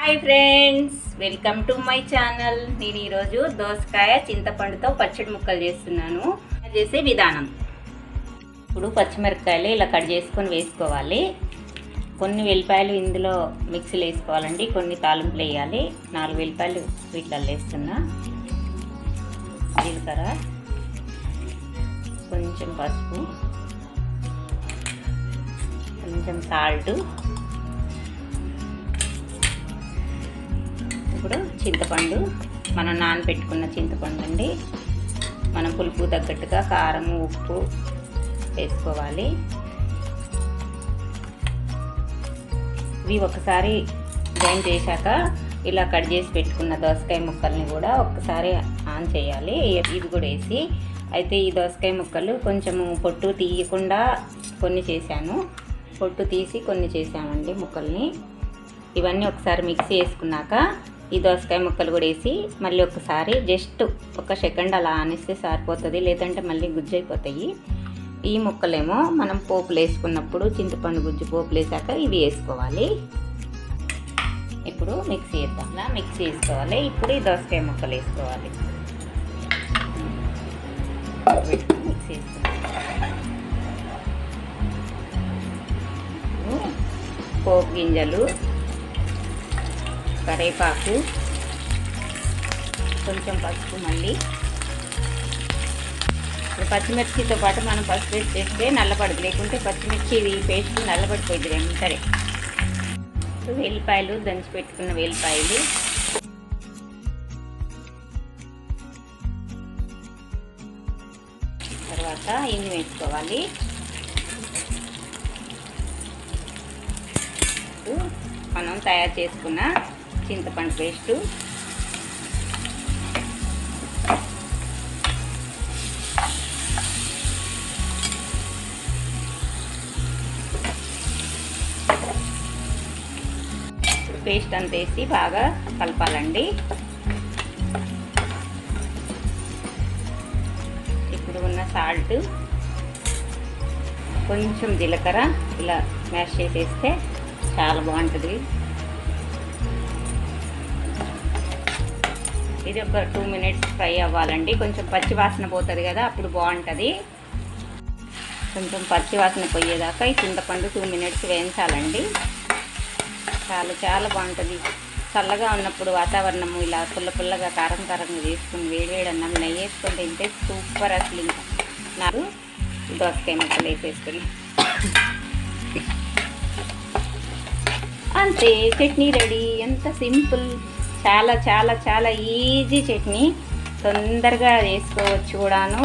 hi friends welcome to my channel నేను ఈరోజు దోసకాయ చింతపండుతో పచ్చడి ముక్కలు చేస్తున్నాను చేసే విధానం ఇప్పుడు పచ్చిమిరపకాయలు ఇలా కట్ చేసుకొని వేసుకోవాలి కొన్ని వెల్లిపాయలు ఇందులో మిక్సీలో వేసుకోవాలండి కొన్ని తాలింపులు వేయాలి నాలుగు వెల్లిపాయలు వీటిలో వేస్తున్నా జీలకర్ర కొంచెం పసుపు కొంచెం సాల్ట్ ఇప్పుడు చింతపండు మనం నానబెట్టుకున్న చింతపండు అండి మనం పులుపు తగ్గట్టుగా కారం ఉప్పు వేసుకోవాలి ఇవి ఒకసారి జాయిన్ చేశాక ఇలా కట్ చేసి పెట్టుకున్న దోసకాయ ముక్కల్ని కూడా ఒక్కసారి ఆన్ చేయాలి ఇవి కూడా వేసి అయితే ఈ దోసకాయ ముక్కలు కొంచెము పొట్టు తీయకుండా కొన్ని చేశాను పొట్టు తీసి కొన్ని చేసామండి ముక్కల్ని ఇవన్నీ ఒకసారి మిక్సీ వేసుకున్నాక ఈ దోసకాయ ముక్కలు కూడా వేసి మళ్ళీ ఒకసారి జస్ట్ ఒక సెకండ్ అలా ఆనిస్తే సరిపోతుంది లేదంటే మళ్ళీ గుజ్జు అయిపోతాయి ఈ ముక్కలేమో మనం పోపులు వేసుకున్నప్పుడు చింతపండు గుజ్జు పోపులు వేసాక ఇవి వేసుకోవాలి ఇప్పుడు మిక్సీ వేద్దాం ఇలా మిక్సీ వేసుకోవాలి ఇప్పుడు ఈ దోసకాయ ముక్కలు వేసుకోవాలి మిక్సీ వేసుకోవాలి పోపు గింజలు కరేపాకు కొంచెం పసుపు మళ్ళీ ఇప్పుడు పచ్చిమిర్చితో పాటు మనం పసుపు వేసి చేస్తే నల్లబడదు లేకుంటే పచ్చిమిర్చి ఇది పేస్ట్ నల్లబడిపోయింది వెంటనే వెల్లిపాయలు దంచి పెట్టుకున్న వెల్లిపాయలు తర్వాత ఇంగి వేసుకోవాలి మనం తయారు చేసుకున్న చింతపండు పేస్టు పేస్ట్ అంత వేసి బాగా కలపాలండి ఇప్పుడు ఉన్న సాల్ట్ కొంచెం జీలకర్ర ఇలా మ్యాష్ చేసేస్తే చాలా బాగుంటుంది ఇది ఒక టూ మినిట్స్ ఫ్రై అవ్వాలండి కొంచెం పచ్చి వాసన పోతుంది కదా అప్పుడు బాగుంటుంది కొంచెం పచ్చి వాసన పోయేదాకా ఈ చింతపండు టూ మినిట్స్ వేయించాలండి చాలా చాలా బాగుంటుంది చల్లగా ఉన్నప్పుడు వాతావరణం ఇలా పుల్ల పుల్లగా కారం కారంగా వేసుకుని వేడి వేడి అన్నం నెయ్యి వేసుకొని తింటే సూపర్ అసలు ఇంకా నాకు దోసకాయ ముక్కలు వేసేసుకుని అంతే చట్నీ రెడీ ఎంత సింపుల్ చాలా చాలా చాలా ఈజీ చట్నీ తొందరగా వేసుకోవచ్చు కూడాను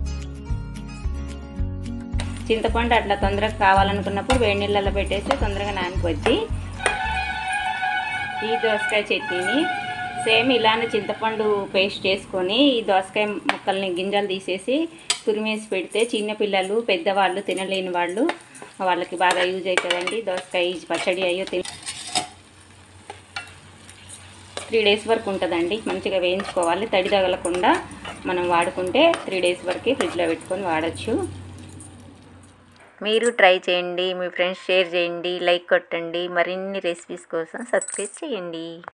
చింతపండు అట్లా తొందరగా కావాలనుకున్నప్పుడు వేడి నీళ్ళలో పెట్టేస్తే తొందరగా నానిపోద్ది ఈ దోసకాయ చట్నీని సేమ్ ఇలానే చింతపండు పేస్ట్ చేసుకొని ఈ దోసకాయ ముక్కల్ని గింజలు తీసేసి తురిమేసి పెడితే చిన్నపిల్లలు పెద్దవాళ్ళు తినలేని వాళ్ళు వాళ్ళకి బాగా యూజ్ అవుతుందండి దోసకాయ పచ్చడి అయ్యో తిన త్రీ డేస్ వరకు ఉంటుందండి మంచిగా వేయించుకోవాలి తడి తగలకుండా మనం వాడుకుంటే త్రీ డేస్ వరకు ఫ్రిడ్జ్లో పెట్టుకొని వాడచ్చు మీరు ట్రై చేయండి మీ ఫ్రెండ్స్ షేర్ చేయండి లైక్ కొట్టండి మరిన్ని రెసిపీస్ కోసం సబ్స్క్రైబ్ చేయండి